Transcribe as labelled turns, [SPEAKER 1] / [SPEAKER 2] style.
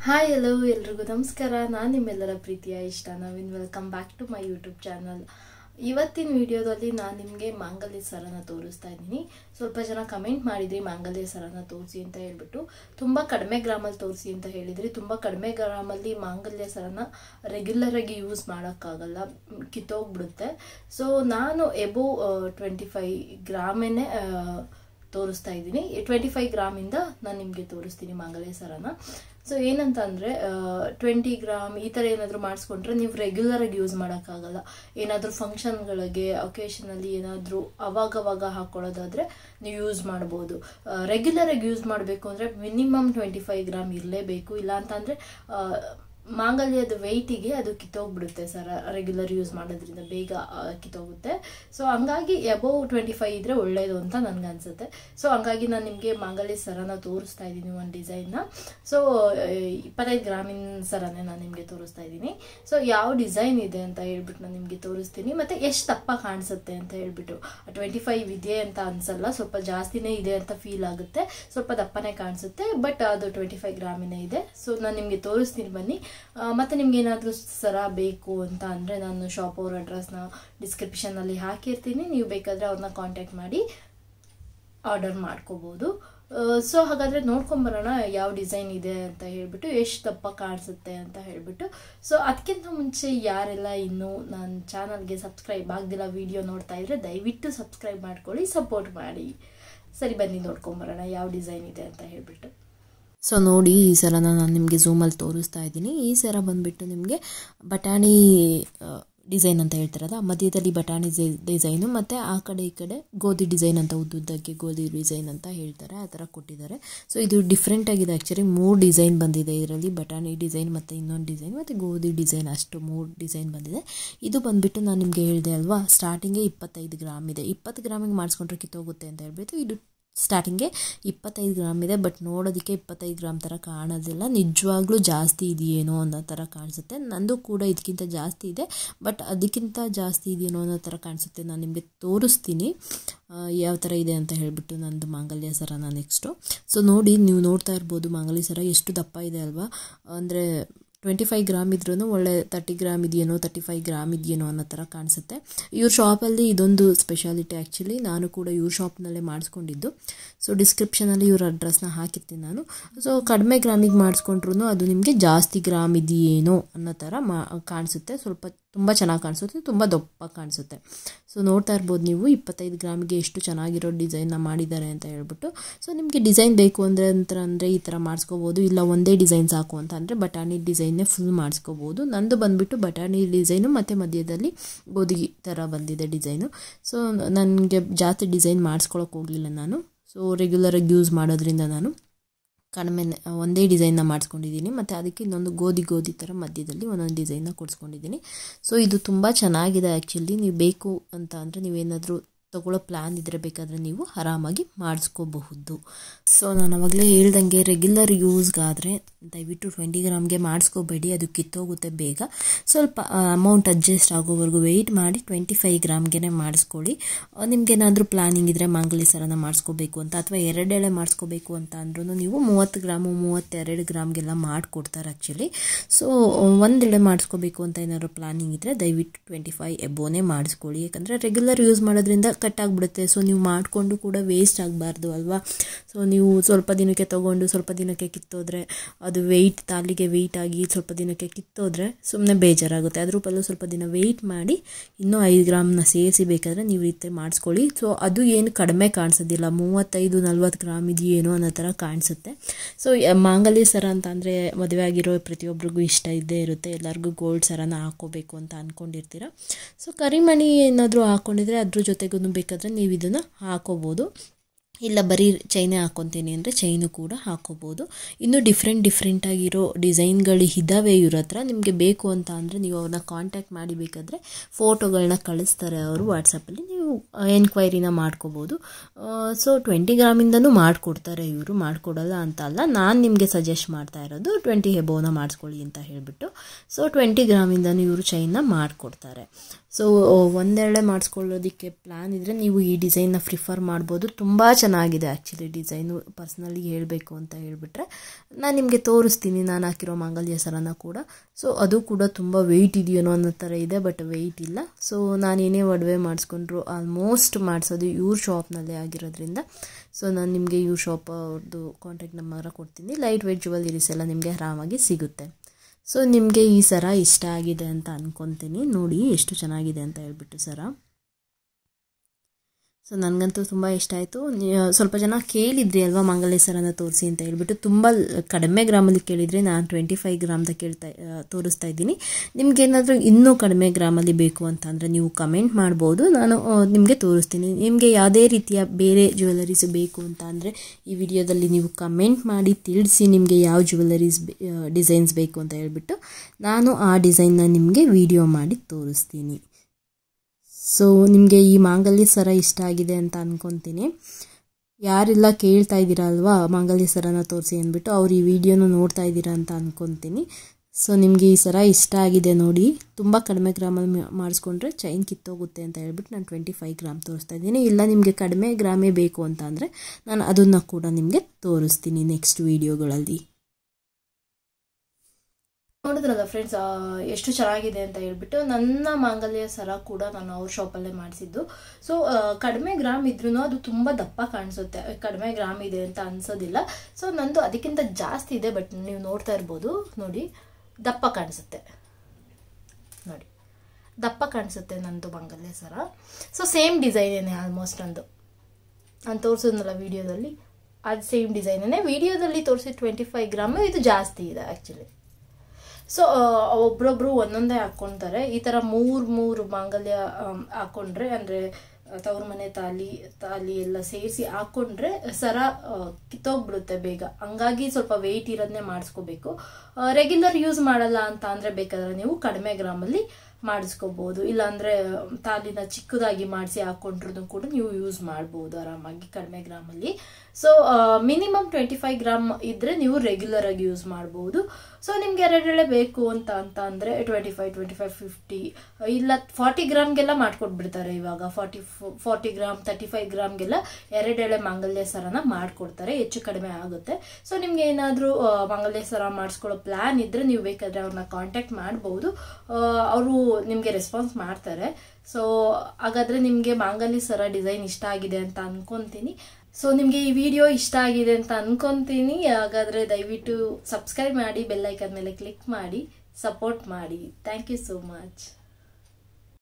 [SPEAKER 1] hi hello ಎಲ್ರಿಗೂ ನಮಸ್ಕಾರ ನಾನು ನಿಮ್ಮೆಲ್ಲರ ಪ್ರೀತಿಯ ಇಷ್ಟ Naveen welcome back to my YouTube channel ಇವತ್ತಿನ ವಿಡಿಯೋದಲ್ಲಿ ನಾನು ನಿಮಗೆ ಮಾಂಗಲ್ಯ ಸರನ ತೋರಿಸ್ತಾ ಇದ್ದೀನಿ ಸ್ವಲ್ಪ ಜನ ಕಮೆಂಟ್ ಮಾಡಿದ್ರಿ ಮಾಂಗಲ್ಯ ಸರನ ತೋರಿಸಿ ಅಂತ ಹೇಳ್ಬಿಟ್ಟು ತುಂಬ ಕಡಿಮೆ ಗ್ರಾಮಲ್ಲಿ ತೋರಿಸಿ ಅಂತ ಹೇಳಿದ್ರಿ ತುಂಬ ಕಡಿಮೆ ಗ್ರಾಮಲ್ಲಿ ಮಾಂಗಲ್ಯ ಸರನ ರೆಗ್ಯುಲರ್ ಆಗಿ ಯೂಸ್ ಮಾಡೋಕ್ಕಾಗಲ್ಲ ಮ್, ಕಿತ್ತೋಗ್ಬಿಡುತ್ತೆ ಸೊ ನಾನು ಎಬೋ ಟ್ವೆಂಟಿ ಫೈವ್ ಗ್ರಾಮೇನೆ ತೋರಿಸ್ತಾ ಇದ್ದೀನಿ ಟ್ವೆಂಟಿ ಫೈವ್ ಗ್ರಾಮಿಂದ ನಾನು ನಿಮಗೆ ತೋರಿಸ್ತೀನಿ ಮಾಂಗಲ್ಯ ಸರನ ಸೊ ಏನಂತ ಅಂದರೆ ಟ್ವೆಂಟಿ ಗ್ರಾಮ್ ಈ ಥರ ಏನಾದರೂ ಮಾಡಿಸ್ಕೊಂಡ್ರೆ ನೀವು ರೆಗ್ಯುಲರಾಗಿ ಯೂಸ್ ಮಾಡೋಕ್ಕಾಗಲ್ಲ ಏನಾದರೂ ಫಂಕ್ಷನ್ಗಳಿಗೆ ಒಕೇಶನಲ್ಲಿ ಏನಾದರೂ ಅವಾಗವಾಗ ಹಾಕ್ಕೊಳ್ಳೋದಾದರೆ ನೀವು ಯೂಸ್ ಮಾಡ್ಬೋದು ರೆಗ್ಯುಲರಾಗಿ ಯೂಸ್ ಮಾಡಬೇಕು ಅಂದರೆ ಮಿನಿಮಮ್ ಟ್ವೆಂಟಿ ಫೈವ್ ಗ್ರಾಮ್ ಇರಲೇಬೇಕು ಇಲ್ಲ ಅಂತಂದರೆ ಮಾಂಗಲ್ಯದ ವೆಯ್ಟಿಗೆ ಅದು ಕಿತ್ತೋಗ್ಬಿಡುತ್ತೆ ಸರ್ ರೆಗ್ಯುಲರ್ ಯೂಸ್ ಮಾಡೋದ್ರಿಂದ ಬೇಗ ಆ, ಕಿತ್ತೋಗುತ್ತೆ ಸೊ ಹಂಗಾಗಿ ಅಬೌವ್ ಟ್ವೆಂಟಿ ಫೈವ್ ಇದ್ರೆ ಒಳ್ಳೇದು ಅಂತ ನನಗೆ ಅನ್ಸುತ್ತೆ ಸೊ ಹಂಗಾಗಿ ನಾನು ನಿಮಗೆ ಮಾಂಗಲ್ಯ ಸರನ ತೋರಿಸ್ತಾ ಇದ್ದೀನಿ ಒಂದು ಡಿಸೈನ್ನ ಸೊ ಇಪ್ಪತ್ತೈದು ಗ್ರಾಮಿನ ಸರನೇ ನಾನು ನಿಮಗೆ ತೋರಿಸ್ತಾ ಇದ್ದೀನಿ ಸೊ ಯಾವ ಡಿಸೈನ್ ಇದೆ ಅಂತ ಹೇಳ್ಬಿಟ್ಟು ನಾನು ನಿಮಗೆ ತೋರಿಸ್ತೀನಿ ಮತ್ತು ಎಷ್ಟು ದಪ್ಪ ಕಾಣಿಸುತ್ತೆ ಅಂತ ಹೇಳ್ಬಿಟ್ಟು ಟ್ವೆಂಟಿ ಫೈವ್ ಇದೆ ಅಂತ ಅನ್ಸಲ್ಲ ಸ್ವಲ್ಪ ಜಾಸ್ತಿನೇ ಇದೆ ಅಂತ ಫೀಲ್ ಆಗುತ್ತೆ ಸ್ವಲ್ಪ ದಪ್ಪನೇ ಕಾಣಿಸುತ್ತೆ ಬಟ್ ಅದು ಟ್ವೆಂಟಿ ಫೈವ್ ಗ್ರಾಮಿನೇ ಇದೆ ಸೊ ನಾನು ನಿಮಗೆ ತೋರಿಸ್ತೀನಿ ಬನ್ನಿ ಆ, ಮತ್ತೆ ನಿಮ್ಗೆ ಏನಾದರೂ ಸರ ಬೇಕು ಅಂತ ಅಂದರೆ ನಾನು ಶಾಪ್ ಅವ್ರ ಅಡ್ರೆಸ್ನ ಡಿಸ್ಕ್ರಿಪ್ಷನಲ್ಲಿ ಹಾಕಿರ್ತೀನಿ ನೀವು ಬೇಕಾದರೆ ಅವ್ರನ್ನ ಕಾಂಟ್ಯಾಕ್ಟ್ ಮಾಡಿ ಆರ್ಡರ್ ಮಾಡ್ಕೋಬೋದು ಸೊ ಹಾಗಾದರೆ ನೋಡ್ಕೊಂಬರೋಣ ಯಾವ ಡಿಸೈನ್ ಇದೆ ಅಂತ ಹೇಳ್ಬಿಟ್ಟು ಎಷ್ಟು ದಪ್ಪ ಕಾಣಿಸುತ್ತೆ ಅಂತ ಹೇಳ್ಬಿಟ್ಟು ಸೊ ಅದಕ್ಕಿಂತ ಮುಂಚೆ ಯಾರೆಲ್ಲ ಇನ್ನೂ ನನ್ನ ಚಾನಲ್ಗೆ ಸಬ್ಸ್ಕ್ರೈಬ್ ಆಗದಿಲ್ಲ ವಿಡಿಯೋ ನೋಡ್ತಾ ಇದ್ರೆ ದಯವಿಟ್ಟು ಸಬ್ಸ್ಕ್ರೈಬ್ ಮಾಡ್ಕೊಳ್ಳಿ ಸಪೋರ್ಟ್ ಮಾಡಿ ಸರಿ ಬನ್ನಿ ನೋಡ್ಕೊಂಬರೋಣ ಯಾವ ಡಿಸೈನ್ ಇದೆ ಅಂತ ಹೇಳ್ಬಿಟ್ಟು
[SPEAKER 2] ಸೊ ನೋಡಿ ಈ ಸರನ ನಾನು ನಿಮಗೆ ಝೂಮಲ್ಲಿ ತೋರಿಸ್ತಾ ಇದ್ದೀನಿ ಈ ಸರ ಬಂದುಬಿಟ್ಟು ನಿಮಗೆ ಬಟಾಣಿ ಡಿಸೈನ್ ಅಂತ ಹೇಳ್ತಾರಲ್ಲ ಮಧ್ಯದಲ್ಲಿ ಬಟಾಣಿ ಡಿಸೈನು ಮತ್ತು ಆ ಕಡೆ ಈ ಕಡೆ ಗೋಧಿ ಡಿಸೈನ್ ಅಂತ ಉದ್ದುದ್ದಕ್ಕೆ ಗೋಧಿ ಡಿಸೈನ್ ಅಂತ ಹೇಳ್ತಾರೆ ಆ ಥರ ಕೊಟ್ಟಿದ್ದಾರೆ ಸೊ ಇದು ಡಿಫ್ರೆಂಟ್ ಆಗಿದೆ ಆ್ಯಕ್ಚುಲಿ ಮೂರು ಡಿಸೈನ್ ಬಂದಿದೆ ಇದರಲ್ಲಿ ಬಟಾಣಿ ಡಿಸೈನ್ ಮತ್ತು ಇನ್ನೊಂದು ಡಿಸೈನ್ ಮತ್ತು ಗೋಧಿ ಡಿಸೈನ್ ಅಷ್ಟು ಮೂರು ಡಿಸೈನ್ ಬಂದಿದೆ ಇದು ಬಂದುಬಿಟ್ಟು ನಾನು ನಿಮಗೆ ಹೇಳಿದೆ ಅಲ್ವಾ ಸ್ಟಾರ್ಟಿಂಗೇ ಇಪ್ಪತ್ತೈದು ಗ್ರಾಮ್ ಇದೆ ಇಪ್ಪತ್ತು ಗ್ರಾಮಿಗೆ ಮಾಡಿಸ್ಕೊಂಡ್ರೆ ಕಿತ್ತೋಗುತ್ತೆ ಅಂತ ಹೇಳ್ಬಿಟ್ಟು ಇದು ಸ್ಟಾರ್ಟಿಂಗ್ಗೆ ಇಪ್ಪತ್ತೈದು ಗ್ರಾಮ್ ಇದೆ ಬಟ್ ನೋಡೋದಕ್ಕೆ ಇಪ್ಪತ್ತೈದು ಗ್ರಾಮ್ ಥರ ಕಾಣೋದಿಲ್ಲ ನಿಜವಾಗ್ಲೂ ಜಾಸ್ತಿ ಇದೆಯೇನೋ ಅನ್ನೋ ಥರ ಕಾಣಿಸುತ್ತೆ ನಂದು ಕೂಡ ಇದಕ್ಕಿಂತ ಜಾಸ್ತಿ ಇದೆ ಬಟ್ ಅದಕ್ಕಿಂತ ಜಾಸ್ತಿ ಇದೆಯೇನೋ ಅನ್ನೋ ಥರ ಕಾಣಿಸುತ್ತೆ ನಾನು ನಿಮಗೆ ತೋರಿಸ್ತೀನಿ ಆ, ಯಾವ ಥರ ಇದೆ ಅಂತ ಹೇಳಿಬಿಟ್ಟು ನಂದು ಮಾಂಗಲ್ಯ ಸರನ ನೆಕ್ಸ್ಟು ಸೊ ನೋಡಿ ನೀವು ನೋಡ್ತಾ ಇರ್ಬೋದು ಮಾಂಗಲ್ಯ ಸರ ಎಷ್ಟು ದಪ್ಪ ಇದೆ ಅಲ್ವಾ ಅಂದರೆ ಟ್ವೆಂಟಿ ಫೈವ್ ಗ್ರಾಮ್ ಇದ್ರೂ ಒಳ್ಳೆ ತರ್ಟಿ ಗ್ರಾಮ್ ಇದೆಯೇನೋ ತರ್ಟಿ ಫೈವ್ ಗ್ರಾಮ್ ಇದೆಯೇನೋ ಅನ್ನೋ ಥರ ಕಾಣಿಸುತ್ತೆ ಇವ್ರ ಶಾಪಲ್ಲಿ ಇದೊಂದು ಸ್ಪೆಷಾಲಿಟಿ ಆ್ಯಕ್ಚುಲಿ ನಾನು ಕೂಡ ಇವ್ರ ಶಾಪ್ನಲ್ಲೇ ಮಾಡಿಸ್ಕೊಂಡಿದ್ದು ಸೊ ಡಿಸ್ಕ್ರಿಪ್ಷನಲ್ಲಿ ಇವ್ರ ಅಡ್ರೆಸ್ನ ಹಾಕಿರ್ತೀನಿ ನಾನು ಸೊ ಕಡಿಮೆ ಗ್ರಾಮಿಗೆ ಮಾಡಿಸ್ಕೊಂಡ್ರು ಅದು ನಿಮಗೆ ಜಾಸ್ತಿ ಗ್ರಾಮ್ ಇದೆಯೇನೋ ಅನ್ನೋ ಥರ ಮಾ ಕಾಣಿಸುತ್ತೆ ಸ್ವಲ್ಪ ತುಂಬ ಚೆನ್ನಾಗಿ ಕಾಣಿಸುತ್ತೆ ತುಂಬ ದಪ್ಪ ಕಾಣಿಸುತ್ತೆ ಸೊ ನೋಡ್ತಾ ಇರ್ಬೋದು ನೀವು ಇಪ್ಪತ್ತೈದು ಗ್ರಾಮಿಗೆ ಎಷ್ಟು ಚೆನ್ನಾಗಿರೋ ಡಿಸೈನ್ನ ಮಾಡಿದ್ದಾರೆ ಅಂತ ಹೇಳ್ಬಿಟ್ಟು ಸೊ ನಿಮಗೆ ಡಿಸೈನ್ ಬೇಕು ಅಂದರೆ ಅಂತ ಅಂದರೆ ಈ ಥರ ಮಾಡಿಸ್ಕೋಬೋದು ಇಲ್ಲ ಒಂದೇ ಡಿಸೈನ್ ಸಾಕು ಅಂತ ಅಂದರೆ ಬಟಾಣಿ ಡಿಸೈನ್ನೇ ಫುಲ್ ಮಾಡಿಸ್ಕೋಬೋದು ನಂದು ಬಂದುಬಿಟ್ಟು ಬಟಾಣಿ ಡಿಸೈನು ಮತ್ತು ಮಧ್ಯದಲ್ಲಿ ಗೋಧಿ ಥರ ಬಂದಿದೆ ಡಿಸೈನು ಸೊ ನನಗೆ ಜಾಸ್ತಿ ಡಿಸೈನ್ ಮಾಡಿಸ್ಕೊಳಕ್ಕೆ ಹೋಗಲಿಲ್ಲ ನಾನು ಸೊ ರೆಗ್ಯುಲರಾಗಿ ಯೂಸ್ ಮಾಡೋದ್ರಿಂದ ನಾನು ಕಡಿಮೆ ಒಂದೇ ಡಿಸೈನ್ನ ಮಾಡಿಸ್ಕೊಂಡಿದ್ದೀನಿ ಮತ್ತು ಅದಕ್ಕೆ ಇನ್ನೊಂದು ಗೋಧಿ ಗೋಧಿ ಥರ ಮಧ್ಯದಲ್ಲಿ ಒಂದೊಂದು ಡಿಸೈನ್ನ ಕೊಡಿಸ್ಕೊಂಡಿದ್ದೀನಿ ಸೊ ಇದು ತುಂಬ ಚೆನ್ನಾಗಿದೆ ಆ್ಯಕ್ಚುಲಿ ನೀವು ಬೇಕು ಅಂತ ಅಂದರೆ ನೀವೇನಾದರೂ ತಗೊಳ್ಳೋ ಪ್ಲ್ಯಾನ್ ಇದ್ದರೆ ಬೇಕಾದರೆ ನೀವು ಆರಾಮಾಗಿ ಮಾಡಿಸ್ಕೋಬಹುದು ಸೊ ನಾನು ಅವಾಗಲೇ ಹೇಳ್ದಂಗೆ ರೆಗ್ಯುಲರ್ ಯೂಸ್ಗಾದರೆ ದಯವಿಟ್ಟು ಟ್ವೆಂಟಿ ಗ್ರಾಮ್ಗೆ ಮಾಡಿಸ್ಕೋಬೇಡಿ ಅದು ಕಿತ್ತೋಗುತ್ತೆ ಬೇಗ ಸ್ವಲ್ಪ ಅಮೌಂಟ್ ಅಡ್ಜಸ್ಟ್ ಆಗೋವರೆಗೂ ವೆಯ್ಟ್ ಮಾಡಿ ಟ್ವೆಂಟಿ ಫೈವ್ ಗ್ರಾಮ್ಗೆ ಮಾಡಿಸ್ಕೊಳ್ಳಿ ನಿಮ್ಗೇನಾದರೂ ಪ್ಲಾನಿಂಗ್ ಇದ್ದರೆ ಮಾಂಗಲ್ಯ ಸರನ ಮಾಡಿಸ್ಕೋಬೇಕು ಅಂತ ಅಥವಾ ಎರಡೆಳೆ ಮಾಡಿಸ್ಕೋಬೇಕು ಅಂತ ಅಂದ್ರೂ ನೀವು ಮೂವತ್ತು ಗ್ರಾಮು ಮೂವತ್ತೆರಡು ಗ್ರಾಮ್ಗೆಲ್ಲ ಮಾಡಿಕೊಡ್ತಾರೆ ಆ್ಯಕ್ಚುಲಿ ಸೊ ಒಂದೆಳೆ ಮಾಡಿಸ್ಕೋಬೇಕು ಅಂತ ಏನಾದ್ರು ಪ್ಲಾನಿಂಗ್ ಇದ್ದರೆ ದಯವಿಟ್ಟು ಟ್ವೆಂಟಿ ಫೈವ್ ಎಬೋನೇ ಮಾಡಿಸ್ಕೊಳ್ಳಿ ಯಾಕಂದರೆ ರೆಗ್ಯುಲರ್ ಯೂಸ್ ಮಾಡೋದ್ರಿಂದ ಕಟ್ ಆಗಿಬಿಡುತ್ತೆ ಸೊ ನೀವು ಮಾಡಿಕೊಂಡು ಕೂಡ ವೇಸ್ಟ್ ಆಗಬಾರ್ದು ಅಲ್ವಾ ಸೊ ನೀವು ಸ್ವಲ್ಪ ದಿನಕ್ಕೆ ತೊಗೊಂಡು ಸ್ವಲ್ಪ ದಿನಕ್ಕೆ ಕಿತ್ತೋದ್ರೆ ಅದು ವೆಯ್ಟ್ ತಾಲಿಗೆ ವೆಯ್ಟ್ ಆಗಿ ಸ್ವಲ್ಪ ದಿನಕ್ಕೆ ಕಿತ್ತೋದ್ರೆ ಸುಮ್ಮನೆ ಬೇಜಾರಾಗುತ್ತೆ ಅದ್ರ ಬದಲು ಸ್ವಲ್ಪ ದಿನ ವೆಯ್ಟ್ ಮಾಡಿ ಇನ್ನೂ ಐದು ಗ್ರಾಮ್ನ ಸೇರಿಸಿ ಬೇಕಾದರೆ ನೀವು ಈ ಥರ ಮಾಡಿಸ್ಕೊಳ್ಳಿ ಸೊ ಅದು ಏನು ಕಡಿಮೆ ಕಾಣಿಸೋದಿಲ್ಲ ಮೂವತ್ತೈದು ನಲ್ವತ್ತು ಗ್ರಾಮ್ ಇದೆಯೇನೋ ಅನ್ನೋ ಥರ ಕಾಣಿಸುತ್ತೆ ಸೊ ಮಾಂಗಲ್ಯ ಸರ ಅಂತ ಅಂದರೆ ಮದುವೆ ಆಗಿರೋ ಪ್ರತಿಯೊಬ್ಬರಿಗೂ ಇಷ್ಟ ಇದ್ದೇ ಇರುತ್ತೆ ಎಲ್ಲರಿಗೂ ಗೋಲ್ಡ್ ಸರನ ಹಾಕೋಬೇಕು ಅಂತ ಅಂದ್ಕೊಂಡಿರ್ತೀರ ಸೊ ಕರಿಮಣಿ ಏನಾದರೂ ಹಾಕ್ಕೊಂಡಿದ್ರೆ ಅದ್ರ ಜೊತೆಗೂ ಬೇಕಾದರೆ ನೀವು ಇದನ್ನು ಹಾಕೋಬೋದು ಇಲ್ಲ ಬರೀ ಚೈನೇ ಹಾಕ್ಕೊತೀನಿ ಅಂದರೆ ಚೈನು ಕೂಡ ಹಾಕೋಬೋದು ಇನ್ನು ಡಿಫ್ರೆಂಟ್ ಡಿಫ್ರೆಂಟ್ ಆಗಿರೋ ಡಿಸೈನ್ಗಳು ಇದ್ದಾವೆ ಇವ್ರ ಹತ್ರ ನಿಮಗೆ ಬೇಕು ಅಂತ ಅಂದರೆ ನೀವು ಅವ್ರನ್ನ ಕಾಂಟ್ಯಾಕ್ಟ್ ಮಾಡಿ ಬೇಕಾದರೆ ಫೋಟೋಗಳನ್ನ ಕಳಿಸ್ತಾರೆ ಅವರು ವಾಟ್ಸಪ್ಪಲ್ಲಿ ನೀವು ಎನ್ಕ್ವೈರಿನ ಮಾಡ್ಕೋಬೋದು ಸೊ ಟ್ವೆಂಟಿ ಗ್ರಾಮಿಂದನೂ ಮಾಡಿಕೊಡ್ತಾರೆ ಇವರು ಮಾಡಿಕೊಡಲ್ಲ ಅಂತ ಅಲ್ಲ ನಾನು ನಿಮಗೆ ಸಜೆಸ್ಟ್ ಮಾಡ್ತಾ ಇರೋದು ಟ್ವೆಂಟಿ ಹೆಬೋನ ಮಾಡಿಸ್ಕೊಳ್ಳಿ ಅಂತ ಹೇಳಿಬಿಟ್ಟು ಸೊ ಟ್ವೆಂಟಿ ಗ್ರಾಮಿಂದನೂ ಇವರು ಚೈನ್ನ ಮಾಡಿಕೊಡ್ತಾರೆ ಸೊ ಒಂದೆರಡೆ ಮಾಡಿಸ್ಕೊಳ್ಳೋದಕ್ಕೆ ಪ್ಲ್ಯಾನ್ ಇದ್ದರೆ ನೀವು ಈ ಡಿಸೈನ್ನ ಪ್ರಿಫರ್ ಮಾಡ್ಬೋದು ತುಂಬ ಚೆನ್ನಾಗಿದೆ ಆ್ಯಕ್ಚುಲಿ ಡಿಸೈನು ಪರ್ಸ್ನಲಿ ಹೇಳಬೇಕು ಅಂತ ಹೇಳಿಬಿಟ್ರೆ ನಾನು ನಿಮಗೆ ತೋರಿಸ್ತೀನಿ ನಾನು ಹಾಕಿರೋ ಮಾಂಗಲ್ಯ ಸರನ ಕೂಡ ಸೊ ಅದು ಕೂಡ ತುಂಬ ವೆಯ್ಟ್ ಇದೆಯೇನೋ ಅನ್ನೋ ಥರ ಇದೆ ಬಟ್ ವೆಯ್ಟ್ ಇಲ್ಲ ಸೊ ನಾನೇನೇ ಒಡವೆ ಮಾಡಿಸ್ಕೊಂಡ್ರು ಆಲ್ಮೋಸ್ಟ್ ಮಾಡಿಸೋದು ಇವ್ರ ಶಾಪ್ನಲ್ಲೇ ಆಗಿರೋದ್ರಿಂದ ಸೊ ನಾನು ನಿಮಗೆ ಇವ್ರ ಶಾಪ್ ಅವ್ರದ್ದು ಕಾಂಟ್ಯಾಕ್ಟ್ ನಂಬರ ಕೊಡ್ತೀನಿ ಲೈಟ್ ವೆಯ್ಟ್ ಜುವೆಲ್ಲರೀಸ್ ಎಲ್ಲ ನಿಮಗೆ ಆರಾಮಾಗಿ ಸಿಗುತ್ತೆ ಸೊ ನಿಮಗೆ ಈ ಸರ ಇಷ್ಟ ಆಗಿದೆ ಅಂತ ಅಂದ್ಕೊತೀನಿ ನೋಡಿ ಎಷ್ಟು ಚೆನ್ನಾಗಿದೆ ಅಂತ ಹೇಳ್ಬಿಟ್ಟು ಸರ ಸೊ ನನಗಂತೂ ತುಂಬ ಇಷ್ಟ ಆಯಿತು ಸ್ವಲ್ಪ ಜನ ಕೇಳಿದ್ರಿ ಅಲ್ವಾ ಮಂಗಲ್ಯ ಸರನ ತೋರಿಸಿ ಅಂತ ಹೇಳ್ಬಿಟ್ಟು ತುಂಬ ಕಡಿಮೆ ಗ್ರಾಮಲ್ಲಿ ಕೇಳಿದರೆ ನಾನು ಟ್ವೆಂಟಿ ಫೈವ್ ಗ್ರಾಮ್ದ ಕೇಳ್ತಾ ತೋರಿಸ್ತಾ ಇದ್ದೀನಿ ನಿಮಗೇನಾದರೂ ಇನ್ನೂ ಕಡಿಮೆ ಗ್ರಾಮಲ್ಲಿ ಬೇಕು ಅಂತ ಅಂದರೆ ನೀವು ಕಮೆಂಟ್ ಮಾಡ್ಬೋದು ನಾನು ನಿಮಗೆ ತೋರಿಸ್ತೀನಿ ನಿಮಗೆ ಯಾವುದೇ ರೀತಿಯ ಬೇರೆ ಜ್ಯುವೆಲರೀಸ್ ಬೇಕು ಅಂತ ಅಂದರೆ ಈ ವಿಡಿಯೋದಲ್ಲಿ ನೀವು ಕಮೆಂಟ್ ಮಾಡಿ ತಿಳಿಸಿ ನಿಮಗೆ ಯಾವ ಜ್ಯುವೆಲರೀಸ್ ಡಿಸೈನ್ಸ್ ಬೇಕು ಅಂತ ಹೇಳ್ಬಿಟ್ಟು ನಾನು ಆ ಡಿಸೈನ್ನ ನಿಮಗೆ ವಿಡಿಯೋ ಮಾಡಿ ತೋರಿಸ್ತೀನಿ ಸೊ ನಿಮಗೆ ಈ ಮಾಂಗಲ್ಯ ಸರ ಇಷ್ಟ ಆಗಿದೆ ಅಂತ ಅಂದ್ಕೊತೀನಿ ಯಾರೆಲ್ಲ ಕೇಳ್ತಾ ಇದ್ದೀರಾ ಅಲ್ವಾ ಮಾಂಗಲ್ಯ ಸರನ ತೋರಿಸಿ ಅಂದ್ಬಿಟ್ಟು ಅವ್ರು ಈ ವಿಡಿಯೋನ ನೋಡ್ತಾ ಇದ್ದೀರಾ ಅಂತ ಅಂದ್ಕೊತೀನಿ ಸೊ ನಿಮಗೆ ಈ ಸರ ಇಷ್ಟ ಆಗಿದೆ ನೋಡಿ ತುಂಬ ಕಡಿಮೆ ಗ್ರಾಮಲ್ಲಿ ಮಾಡಿಸ್ಕೊಂಡ್ರೆ ಚೈನ್ ಕಿತ್ತೋಗುತ್ತೆ ಅಂತ ಹೇಳ್ಬಿಟ್ಟು ನಾನು ಟ್ವೆಂಟಿ ಫೈವ್ ಗ್ರಾಮ್ ತೋರಿಸ್ತಾ ಇದ್ದೀನಿ ಇಲ್ಲ ನಿಮಗೆ ಕಡಿಮೆ ಗ್ರಾಮೇ ಬೇಕು ಅಂತ ಅಂದರೆ ನಾನು ಅದನ್ನು ಕೂಡ ನಿಮಗೆ ತೋರಿಸ್ತೀನಿ ನೆಕ್ಸ್ಟ್ ವೀಡಿಯೋಗಳಲ್ಲಿ
[SPEAKER 1] ನೋಡಿದ್ರಲ್ಲ ಫ್ರೆಂಡ್ಸ್ ಎಷ್ಟು ಚೆನ್ನಾಗಿದೆ ಅಂತ ಹೇಳ್ಬಿಟ್ಟು ನನ್ನ ಮಾಂಗಲ್ಯ ಸರ ಕೂಡ ನಾನು ಅವ್ರ ಶಾಪಲ್ಲೇ ಮಾಡಿಸಿದ್ದು ಸೊ ಕಡಿಮೆ ಗ್ರಾಮ್ ಇದ್ರೂ ಅದು ತುಂಬ ದಪ್ಪ ಕಾಣಿಸುತ್ತೆ ಕಡಿಮೆ ಗ್ರಾಮ್ ಇದೆ ಅಂತ ಅನ್ಸೋದಿಲ್ಲ ಸೊ ನಂದು ಅದಕ್ಕಿಂತ ಜಾಸ್ತಿ ಇದೆ ಬಟ್ ನೀವು ನೋಡ್ತಾ ಇರ್ಬೋದು ನೋಡಿ ದಪ್ಪ ಕಾಣಿಸುತ್ತೆ ನೋಡಿ ದಪ್ಪ ಕಾಣಿಸುತ್ತೆ ನಂದು ಮಾಂಗಲ್ಯ ಸರ ಸೊ ಸೇಮ್ ಡಿಸೈನೇನೆ ಆಲ್ಮೋಸ್ಟ್ ನಂದು ನಾನು ತೋರಿಸಿದ್ನಲ್ಲ ವಿಡಿಯೋದಲ್ಲಿ ಅದು ಸೇಮ್ ಡಿಸೈನೇ ವಿಡಿಯೋದಲ್ಲಿ ತೋರಿಸಿ ಟ್ವೆಂಟಿ ಫೈವ್ ಗ್ರಾಮು ಇದು ಜಾಸ್ತಿ ಇದೆ ಆ್ಯಕ್ಚುಲಿ ಸೊ ಒಬ್ರೊಬ್ರು ಒಂದೊಂದೇ ಹಾಕ್ಕೊಳ್ತಾರೆ ಈ ಥರ ಮೂರು ಮೂರು ಮಾಂಗಲ್ಯ ಹಾಕ್ಕೊಂಡ್ರೆ ಅಂದರೆ ತವ್ರ ಮನೆ ತಾಲಿ ತಾಲಿ ಎಲ್ಲ ಸೇರಿಸಿ ಹಾಕ್ಕೊಂಡ್ರೆ ಸರ ಕಿತ್ತೋಗ್ಬಿಡುತ್ತೆ ಬೇಗ ಹಂಗಾಗಿ ಸ್ವಲ್ಪ ವೆಯ್ಟ್ ಇರೋದನ್ನೇ ಮಾಡಿಸ್ಕೋಬೇಕು ರೆಗ್ಯುಲರ್ ಯೂಸ್ ಮಾಡಲ್ಲ ಅಂತ ಅಂದರೆ ಬೇಕಾದ್ರೆ ನೀವು ಕಡಿಮೆ ಗ್ರಾಮಲ್ಲಿ ಮಾಡಿಸ್ಕೋಬೋದು ಇಲ್ಲಾಂದರೆ ತಾಲಿನ ಚಿಕ್ಕದಾಗಿ ಮಾಡಿಸಿ ಹಾಕ್ಕೊಂಡ್ರೂ ಕೂಡ ನೀವು ಯೂಸ್ ಮಾಡ್ಬೋದು ಆರಾಮಾಗಿ ಕಡಿಮೆ ಗ್ರಾಮಲ್ಲಿ so minimum twenty five gram ಇದ್ದರೆ ನೀವು ರೆಗ್ಯುಲರ್ ಆಗಿ ಯೂಸ್ ಮಾಡ್ಬೋದು ಸೊ ನಿಮ್ಗೆ ಎರಡೆಳೆ ಬೇಕು ಅಂತ ಅಂತ ಅಂದರೆ twenty five twenty five fifty ಇಲ್ಲ ಫಾರ್ಟಿ ಗ್ರಾಮ್ಗೆಲ್ಲ ಮಾಡ್ಕೊಟ್ಬಿಡ್ತಾರೆ ಇವಾಗ forty forty gram thirty five ಗ್ರಾಮ್ಗೆಲ್ಲ ಎರಡೆಳೆ ಮಾಂಗಲ್ಯ ಸರನ ಮಾಡಿಕೊಡ್ತಾರೆ ಹೆಚ್ಚು ಕಡಿಮೆ ಆಗುತ್ತೆ ಸೊ ನಿಮ್ಗೆ ಏನಾದರೂ ಮಾಂಗಲ್ಯ ಸರ ಮಾಡಿಸ್ಕೊಳ್ಳೋ ಪ್ಲ್ಯಾನ್ ಇದ್ದರೆ ನೀವು ಬೇಕಾದರೆ ಅವ್ರನ್ನ ಕಾಂಟ್ಯಾಕ್ಟ್ ಮಾಡ್ಬೋದು ಅವರು ನಿಮಗೆ ರೆಸ್ಪಾನ್ಸ್ ಮಾಡ್ತಾರೆ ಸೊ ಹಾಗಾದರೆ ನಿಮಗೆ ಮಾಂಗಲ್ಯ ಸರ ಡಿಸೈನ್ ಇಷ್ಟ ಆಗಿದೆ ಅಂತ ಅನ್ಕೊತೀನಿ ಸೊ ನಿಮಗೆ ಈ ವಿಡಿಯೋ ಇಷ್ಟ ಆಗಿದೆ ಅಂತ ಅನ್ಕೊತೀನಿ ಹಾಗಾದರೆ ದಯವಿಟ್ಟು ಸಬ್ಸ್ಕ್ರೈಬ್ ಮಾಡಿ ಬೆಲ್ಲೈಕನ್ ಮೇಲೆ ಕ್ಲಿಕ್ ಮಾಡಿ ಸಪೋರ್ಟ್ ಮಾಡಿ ಥ್ಯಾಂಕ್ ಯು ಸೋ ಮಚ್